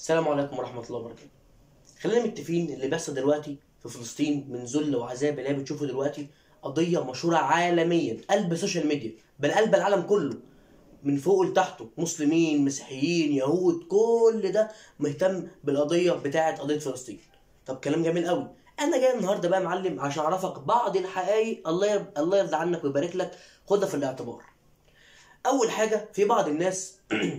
السلام عليكم ورحمة الله وبركاته. خلينا متفقين اللي بيحصل دلوقتي في فلسطين من ذل وعذاب اللي هي بتشوفه دلوقتي قضية مشهورة عالميا قلب السوشيال ميديا بل قلب العالم كله من فوق لتحته مسلمين مسيحيين يهود كل ده مهتم بالقضية بتاعة قضية فلسطين. طب كلام جميل قوي. أنا جاي النهاردة بقى يا معلم عشان أعرفك بعض الحقائق الله يرضى الله يرضى عنك ويبارك لك خدها في الاعتبار. أول حاجة في بعض الناس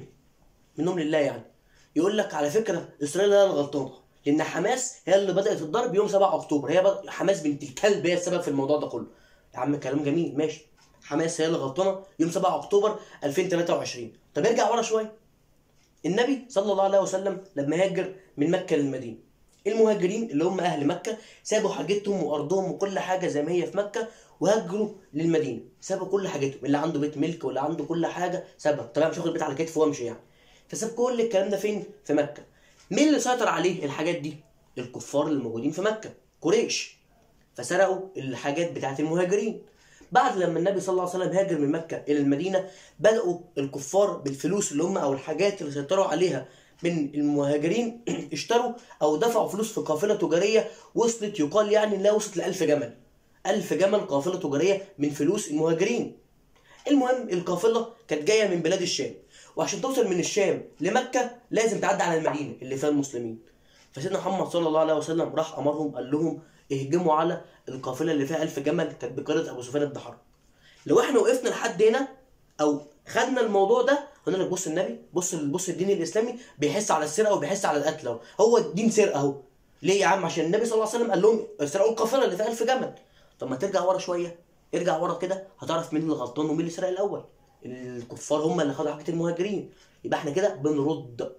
منهم لله يعني يقول لك على فكره اسرائيل هي الغلطانه لان حماس هي اللي بدات الضرب يوم 7 اكتوبر هي بد... حماس بنت الكلب هي السبب في الموضوع ده كله يا عم كلام جميل ماشي حماس هي اللي غلطانه يوم 7 اكتوبر 2023 طب ارجع ورا شويه النبي صلى الله عليه وسلم لما هاجر من مكه للمدينه المهاجرين اللي هم اهل مكه سابوا حاجتهم وارضهم وكل حاجه زي ما هي في مكه وهاجروا للمدينه سابوا كل حاجتهم اللي عنده بيت ملك واللي عنده كل حاجه سابها طبعا مش هاخد البيت على كتفه وامشي يعني فساب كل الكلام ده فين؟ في مكة. مين اللي سيطر عليه الحاجات دي؟ الكفار اللي موجودين في مكة، قريش. فسرقوا الحاجات بتاعت المهاجرين. بعد لما النبي صلى الله عليه وسلم هاجر من مكة إلى المدينة بدأوا الكفار بالفلوس اللي هم أو الحاجات اللي سيطروا عليها من المهاجرين اشتروا أو دفعوا فلوس في قافلة تجارية وصلت يقال يعني إنها وصلت لألف جمل. ألف جمل قافلة تجارية من فلوس المهاجرين. المهم القافلة كانت جاية من بلاد الشام. وعشان توصل من الشام لمكة لازم تعدي على المدينة اللي فيها المسلمين فسيدنا محمد صلى الله عليه وسلم راح أمرهم قال لهم اهجموا على القافلة اللي فيها ألف جمل كانت بقيادة أبو سفيان بن حرب لو احنا وقفنا لحد هنا أو خدنا الموضوع ده قلنا لك بص النبي بص بص الدين الإسلامي بيحس على السرقة وبيحس على القتل أهو هو الدين سرقة أهو ليه يا عم عشان النبي صلى الله عليه وسلم قال لهم اسرقوا القافلة اللي فيها ألف جمل طب ما ترجع ورا شوية ارجع ورا كده هتعرف مين اللي غلطان ومين اللي سرق الأول الكفار هم اللي خدوا حاجة المهاجرين يبقى احنا كده بنرد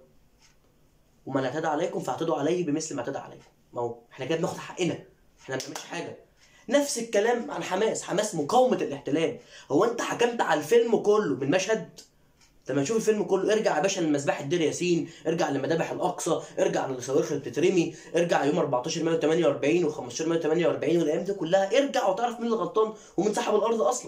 ومن اعتدى عليكم فاعتدوا عليه بمثل ما اعتدى عليكم ما هو احنا كده بناخد حقنا احنا ما بنعملش حاجه نفس الكلام عن حماس حماس مقاومه الاحتلال هو انت حكمت على الفيلم كله من مشهد لما تشوف الفيلم كله ارجع يا باشا لمذبحة دير ياسين ارجع لمذابح الاقصى ارجع للصواريخ اللي بتترمي ارجع يوم 14 مايو 48 و15 مايو 48 والايام دي كلها ارجع وتعرف مين اللي غلطان ومين صاحب الارض اصلا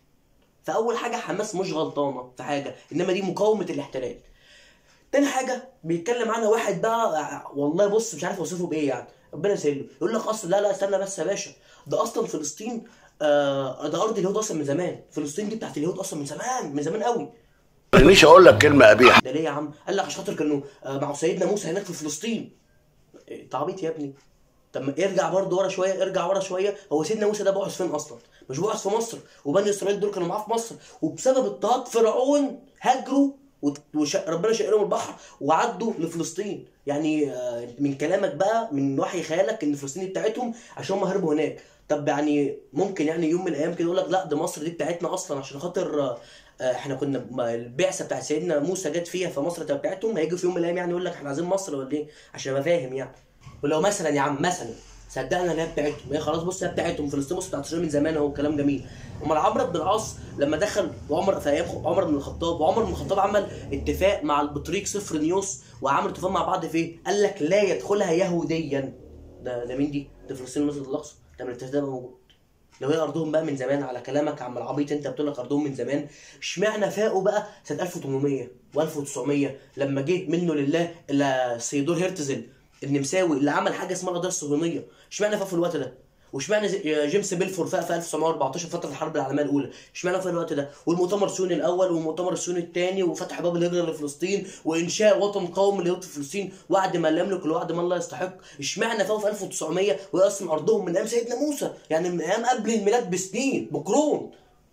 فاول حاجه حماس مش غلطانه في حاجه انما دي مقاومه الاحتلال تاني حاجه بيتكلم عنها واحد بقى والله بص مش عارف اوصفه بايه يعني ربنا يسهله يقول لك اصلا لا لا استنى بس يا باشا ده اصلا فلسطين آه ده ارض اليهود اصلا من زمان فلسطين دي بتاعت اليهود اصلا من زمان من زمان قوي مش هقول لك كلمه قبيحه ده ليه يا عم قال لك عشان خاطر كانوا آه مع سيدنا موسى هناك في فلسطين إيه، انت عبيط يا ابني طب ما ارجع برضه ورا شويه ارجع ورا شويه هو سيدنا موسى ده بعث فين اصلا مش بعث في مصر وبني اسرائيل دول كانوا معاه في مصر وبسبب اضطهاد فرعون هاجروا وربنا شق لهم البحر وعدوا لفلسطين يعني آه، من كلامك بقى من وحي خيالك ان فلسطين دي بتاعتهم عشان هم هربوا هناك طب يعني ممكن يعني يوم من الايام كده يقول لك لا ده مصر دي بتاعتنا اصلا عشان خاطر آه، آه، احنا كنا ما البعثه بتاعت سيدنا موسى جت فيها فمصر تبقى بتاعتهم هيجوا في يوم من الايام يعني يقول لك احنا عايزين مصر ولا ايه عشان ابقى فاهم يعني ولو مثلا يا عم مثلا صدقنا ان هي بتاعتهم هي خلاص بص هي بتاعتهم فلسطين بص بتاعت اسرائيل من زمان اهو كلام جميل امال عمرو بن العاص لما دخل وعمر في ايام عمر بن الخطاب وعمر بن الخطاب عمل اتفاق مع البطريق صفر نيوس وعملوا اتفاق مع بعض في ايه؟ قال لك لا يدخلها يهوديا ده ده مين دي؟ ده فلسطين المسجد الاقصى ده من الاتفاق ده موجود لو هي ارضهم بقى من زمان على كلامك يا عم العبيط انت بتقول لك ارضهم من زمان اشمعنى فاقوا بقى سنه 1800 و1900 لما جه منه لله الى سيدور هرتزل النمساوي اللي عمل حاجه اسمها القضيه الصهيونيه اشمعنى فاق في الوقت ده واشمعنى زي- جيمس بيلفور فاق في 1914 فتره الحرب العالميه الاولى اشمعنى في الوقت ده والمؤتمر الصهيوني الاول والمؤتمر الصهيوني الثاني وفتح باب الهجره لفلسطين وانشاء وطن قومي ليهود في فلسطين وعد ما لا يملك ووعد ما لا يستحق اشمعنى فاقوا في 1900 وهي اصلا ارضهم من ايام سيدنا موسى يعني من ايام قبل الميلاد بسنين بقرون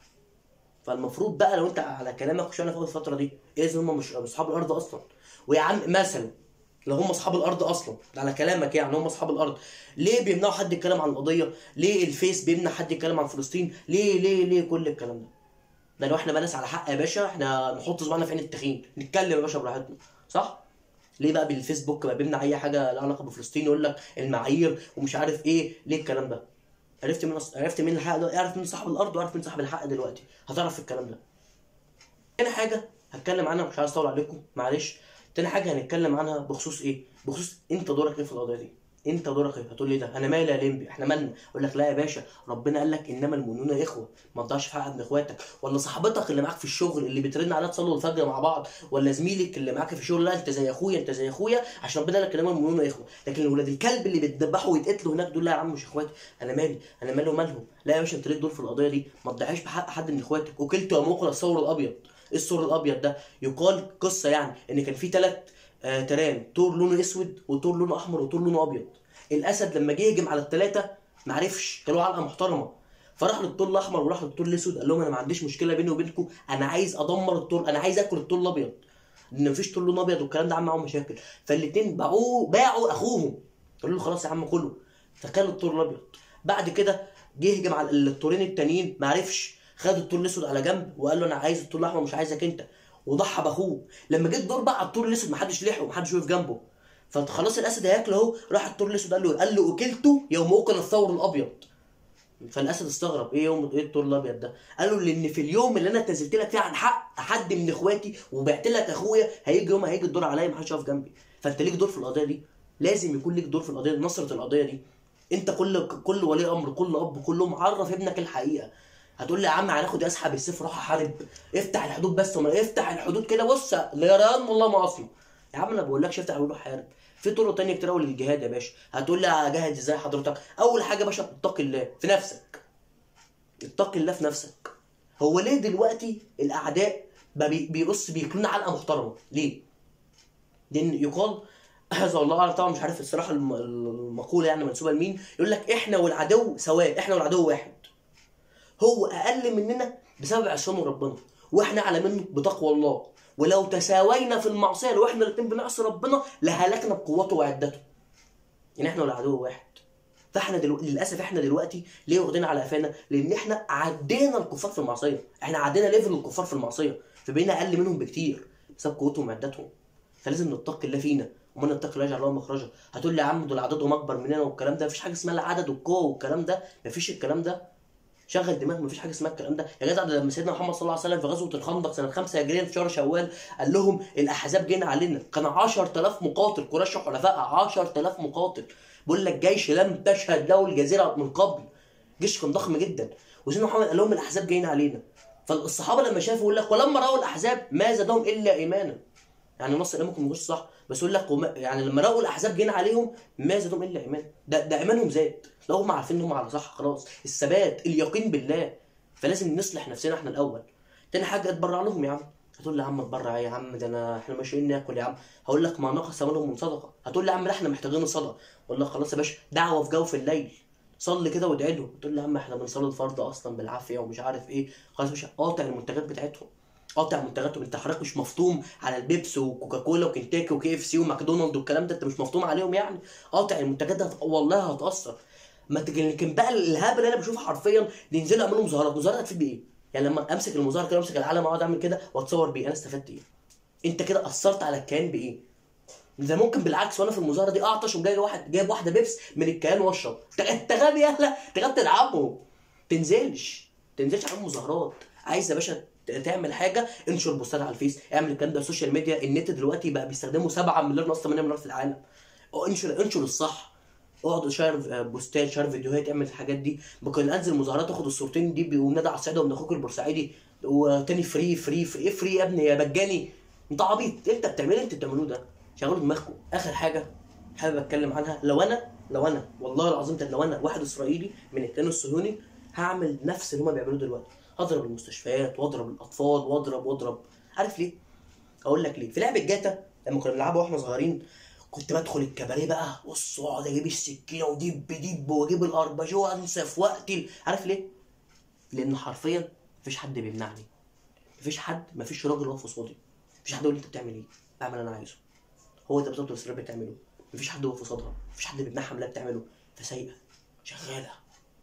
فالمفروض بقى لو انت على كلامك مش انا في الفتره دي اذا هم مش اصحاب الارض اصلا ويا عم مثلا لو هم اصحاب الارض اصلا ده على كلامك يعني هم اصحاب الارض ليه بيمنعوا حد يتكلم عن القضيه ليه الفيس بيمنع حد يتكلم عن فلسطين ليه ليه ليه كل الكلام ده ده لو احنا بقى ناس على حق يا باشا احنا نحط صباعنا في عين التخين نتكلم يا باشا براحتنا صح ليه بقى بالفيسبوك بقى بيمنع اي حاجه لها علاقه بفلسطين يقول لك المعايير ومش عارف ايه ليه الكلام ده عرفت مين أص- عرفت مين الحق ده اعرف مين صاحب الارض واعرف مين صاحب الحق دلوقتي هتعرف الكلام ده تاني حاجه هتكلم عنها مش عايز اطول عليكم معلش تاني حاجه هنتكلم عنها بخصوص ايه بخصوص انت دورك ايه في القضيه دي انت دورك ايه هتقول لي ده انا مالي يا لمبي احنا مالنا اقول لك لا يا باشا ربنا قال لك انما المؤمنون اخوه ما تضيعش في حق ابن اخواتك ولا صاحبتك اللي معاك في الشغل اللي بترن عليها تصلوا الفجر مع بعض ولا زميلك اللي معاك في الشغل لا انت زي اخويا انت زي اخويا عشان ربنا قال لك انما المؤمنون اخوه لكن ولاد الكلب اللي بتذبحوا ويتقتلوا هناك دول لا يا عم مش اخواتي انا مالي انا مالي ومالهم لا يا باشا انت ليك دور في القضيه دي ما تضيعش بحق حد من اخواتك وكلت يا مقرى الثور الابيض ايه الثور الابيض ده يقال قصه يعني ان كان في ثلاث آه تران طور لونه اسود وطور لونه احمر وطور لونه ابيض الاسد لما جه يهجم على الثلاثه ما عرفش كانوا علقه محترمه فراح للطور الاحمر وراح للطور الاسود قال لهم انا ما عنديش مشكله بيني وبينكم انا عايز ادمر الطور انا عايز اكل الطور الابيض لان مفيش طور لون ابيض والكلام ده عامل معاهم مشاكل فالاثنين باعوه باعوا اخوهم قالوا له خلاص يا عم كله فكلوا الطور الابيض بعد كده جه يهجم على الطورين التانيين ما عرفش خد الطور الاسود على جنب وقال له انا عايز الطور الاحمر مش عايزك انت وضحى باخوه لما جه الدور بقى على الطور الاسود محدش لحقه محدش وقف جنبه فخلاص الاسد هياكل اهو راح الطور الاسود قال له قال له اكلته يوم اكل الثور الابيض فالاسد استغرب ايه يوم ايه الطور الابيض ده قال له لان في اليوم اللي انا تنزلت لك فيه عن حق حد من اخواتي وبعت لك اخويا هيجي يوم هيجي الدور عليا محدش يقف جنبي فانت ليك دور في القضيه دي لازم يكون ليك دور في القضيه دي نصره القضيه دي انت كل كل ولي امر كل اب كل ام عرف ابنك الحقيقه هتقول لي يا عم هناخد اسحب السيف روح احارب افتح الحدود بس وما افتح الحدود كده بص ليران والله ما اصله يا عم انا بقولكش افتح الحدود روح حارب في طرق تانية كتير قوي للجهاد يا باشا هتقول لي اجاهد ازاي حضرتك اول حاجه يا باشا اتقي الله في نفسك اتقي الله في نفسك هو ليه دلوقتي الاعداء بقى بي- بيرص بياكلونا علقه محترمه ليه لان يقال هذا الله اعلم طبعا مش عارف الصراحه الم- المقوله يعني منسوبه لمين يقول لك احنا والعدو سواء احنا والعدو واحد هو اقل مننا بسبب عصيان ربنا واحنا اعلى منه بتقوى الله ولو تساوينا في المعصيه لو احنا الاثنين بنعصي ربنا لهلكنا بقوته وعدته يعني احنا والعدو واحد فاحنا دلوقتي للاسف احنا دلوقتي ليه واخدين على قفانا؟ لان احنا عدينا الكفار في المعصيه، احنا عدينا ليفل الكفار في المعصيه، فبقينا اقل منهم بكتير بسبب قوتهم وعدتهم. فلازم نتقي الله فينا ومن نتقي الله يجعل له مخرجا هتقول لي يا عم دول عددهم اكبر مننا والكلام ده مفيش حاجه اسمها العدد والقوه والكلام ده مفيش الكلام ده شغل دماغك مفيش حاجه اسمها الكلام ده يا جدع ده لما سيدنا محمد صلى الله عليه وسلم في غزوه الخندق سنه 5 هجريا في شهر شوال قال لهم الاحزاب جينا علينا كان 10000 مقاتل قريش وحلفاء 10000 مقاتل بيقول لك جيش لم تشهد له الجزيره من قبل جيش كان ضخم جدا وسيدنا محمد قال لهم الاحزاب جايين علينا فالصحابه لما شافوا يقول لك ولما راوا الاحزاب ما زادهم الا ايمانا يعني نص الامام ممكن ما يكونش صح بس يقول لك وما يعني لما راوا الاحزاب جينا عليهم ما زادهم الا ايمانا ده ده ايمانهم زاد لو هم عارفين ان هم على صح خلاص الثبات اليقين بالله فلازم نصلح نفسنا احنا الاول تاني حاجه اتبرع لهم يا عم هتقول لي يا عم اتبرع ايه يا عم ده انا احنا ماشيين ناكل يا عم هقول لك ما نقص منهم من صدقه هتقول لي يا عم لا احنا محتاجين الصدقه اقول لك خلاص يا باشا دعوه في جوف الليل صلي كده وادعي له تقول لي يا عم احنا بنصلي الفرض اصلا بالعافيه ومش عارف ايه خلاص يا باشا قاطع المنتجات بتاعتهم قاطع منتجاتهم انت حضرتك مش مفطوم على البيبس وكوكاكولا وكنتاكي وكي اف سي وماكدونالد والكلام ده انت مش مفطوم عليهم يعني قاطع المنتجات ده والله هتاثر ما تجي لكن بقى الهبل اللي انا بشوفه حرفيا ينزلوا يعملوا مظاهرات مظاهرات هتفيد بايه؟ يعني لما امسك المظاهره كده امسك العلم اقعد اعمل كده واتصور بيه انا استفدت ايه؟ انت كده اثرت على الكيان بايه؟ ده ممكن بالعكس وانا في المظاهره دي اعطش وجاي واحد جايب واحده بيبس من الكيان واشرب انت انت غبي يالا انت غبي تلعبه تنزلش تنزلش على مظاهرات عايز يا باشا ت- تعمل حاجه انشر بوستات على الفيس اعمل الكلام ده السوشيال ميديا النت دلوقتي بقى بيستخدموا 7 مليار نص 8 مليار في العالم اه، انشر انشر الصح اقعد شير بوستات شير فيديوهات اعمل الحاجات دي ممكن انزل مظاهرات اخد الصورتين دي ونادى على الصعيد وابن اخوك البورسعيدي وتاني فري فري فري ايه فري يا ابني يا مجاني انت عبيط انت بتعمل اللي انت بتعملوه ده شغلوا دماغكم اخر حاجه حابب اتكلم عنها لو انا لو انا والله العظيم ده لو انا واحد اسرائيلي من الكيان الصهيوني هعمل نفس اللي هما بيعملوه دلوقتي هضرب المستشفيات واضرب الاطفال واضرب واضرب عارف ليه؟ اقول لك ليه في لعبه جاتا لما كنا بنلعبها واحنا صغيرين كنت بدخل الكباريه بقى بص واقعد اجيب السكينه وديب ديب واجيب الاربجه وانسى في وقتي ال- عارف ليه؟ لان حرفيا مفيش حد بيمنعني مفيش حد مفيش راجل واقف قصادي مفيش حد يقول لي انت بتعمل ايه؟ بعمل اللي انا عايزه هو ده بالظبط اللي الاسرائيل بتعمله مفيش حد واقف قصادها مفيش حد بيمنعها من اللي بتعمله فسايقه شغاله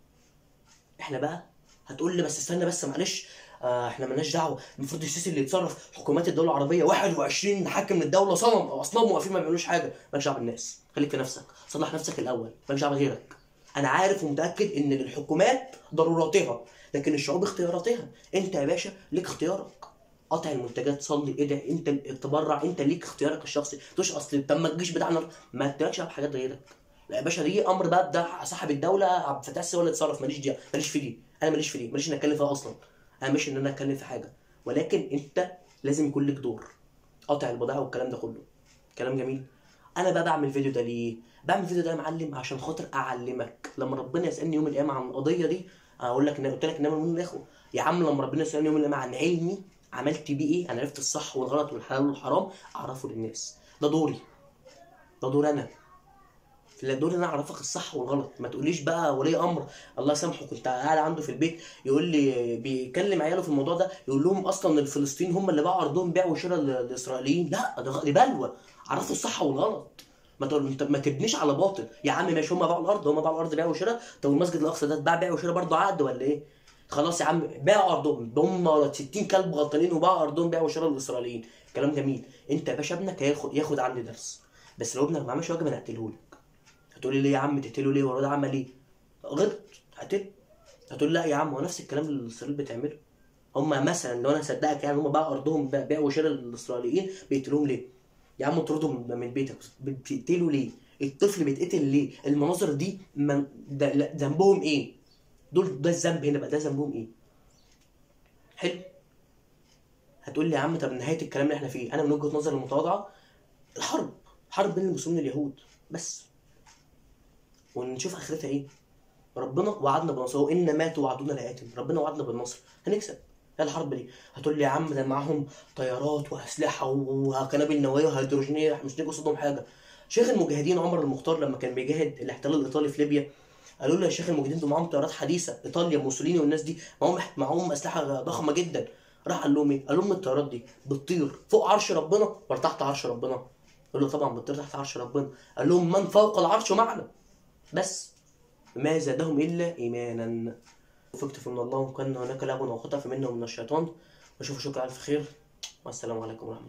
احنا بقى هتقول لي بس استنى بس معلش آه احنا مالناش دعوه المفروض السيسي اللي يتصرف حكومات الدوله العربيه 21 حاكم من الدوله صنم او اصنام واقفين ما بيعملوش حاجه مالكش دعوه بالناس خليك في نفسك صلح نفسك الاول مالكش دعوه بغيرك انا عارف ومتاكد ان للحكومات ضروراتها لكن الشعوب اختياراتها انت يا باشا ليك اختيارك قطع المنتجات صلي ادعي انت تبرع انت ليك اختيارك الشخصي مش اصل طب ما الجيش بتاعنا ما تتكلمش على حاجات غيرك لا يا باشا دي امر بقى ده صاحب الدوله عبد الفتاح السيسي هو اللي يتصرف ماليش دي ماليش في دي انا ماليش في دي ماليش ان اتكلم فيها اصلا انا مش ان انا اتكلم في حاجه ولكن انت لازم يكون لك دور قطع البضاعه والكلام ده كله كلام جميل انا بقى بعمل فيديو ده ليه بعمل فيديو ده يا معلم عشان خاطر اعلمك لما ربنا يسالني يوم القيامه عن القضيه دي اقول لك ان قلت لك ان انا من الاخوه يا عم لما ربنا يسالني يوم القيامه عن علمي عملت بيه ايه انا عرفت الصح والغلط والحلال والحرام اعرفه للناس ده دوري ده دور انا في دور ان انا اعرفك الصح والغلط ما تقوليش بقى ولي امر الله يسامحه كنت قاعد عنده في البيت يقول لي بيكلم عياله في الموضوع ده يقول لهم اصلا الفلسطينيين هم اللي باعوا ارضهم بيع وشراء للاسرائيليين لا ده دي بلوى عرفوا الصح والغلط ما تقول انت ما تبنيش على باطل يا عم ماشي هم باعوا الارض هم باعوا الارض بيع وشراء طب المسجد الاقصى ده اتباع بيع وشراء برضه عقد ولا ايه؟ خلاص يا عم باعوا ارضهم هم 60 كلب غلطانين وباعوا ارضهم بيع وشراء للاسرائيليين كلام جميل انت يا باشا ابنك هياخد ياخد عني درس بس لو ابنك ما عملش واجب انا هقتله لك هتقولي ليه يا عم تقتله ليه ولا ده عمل ايه؟ غلط هقتله هتقول لا يا عم هو نفس الكلام اللي اسرائيل بتعمله هم مثلا لو انا صدقك يعني هم باعوا ارضهم بيع وشراء للاسرائيليين بيقتلوهم ليه؟ يا عم اطردهم من بيتك بتقتلوا ليه؟ الطفل بيتقتل ليه؟ المناظر دي من ده لا، ذنبهم ايه؟ دول ده الذنب هنا بقى ده ذنبهم ايه؟ حلو؟ هتقول لي يا عم طب نهايه الكلام اللي احنا فيه انا من وجهه نظري المتواضعه الحرب حرب بين المسلمين واليهود بس ونشوف اخرتها ايه ربنا وعدنا بالنصر وان ما توعدون لآت ربنا وعدنا بالنصر هنكسب هي الحرب دي هتقول لي يا عم ده معاهم طيارات واسلحه وقنابل نوويه وهيدروجينيه إحنا مش نيجي قصادهم حاجه شيخ المجاهدين عمر المختار لما كان بيجاهد الاحتلال الايطالي في ليبيا قالوا له يا شيخ المجاهدين دول معاهم طيارات حديثه ايطاليا موسوليني والناس دي معاهم معاهم اسلحه ضخمه جدا راح قال لهم ايه؟ قال لهم الطيارات دي بتطير فوق عرش ربنا ولا تحت عرش ربنا؟ قال له طبعا بتطير تحت عرش ربنا قال لهم من فوق العرش معنا بس ما زادهم الا ايمانا وفقت من الله وكان هناك لعب وخطا فمنه ومن الشيطان واشوف شكرا الف خير والسلام عليكم ورحمه الله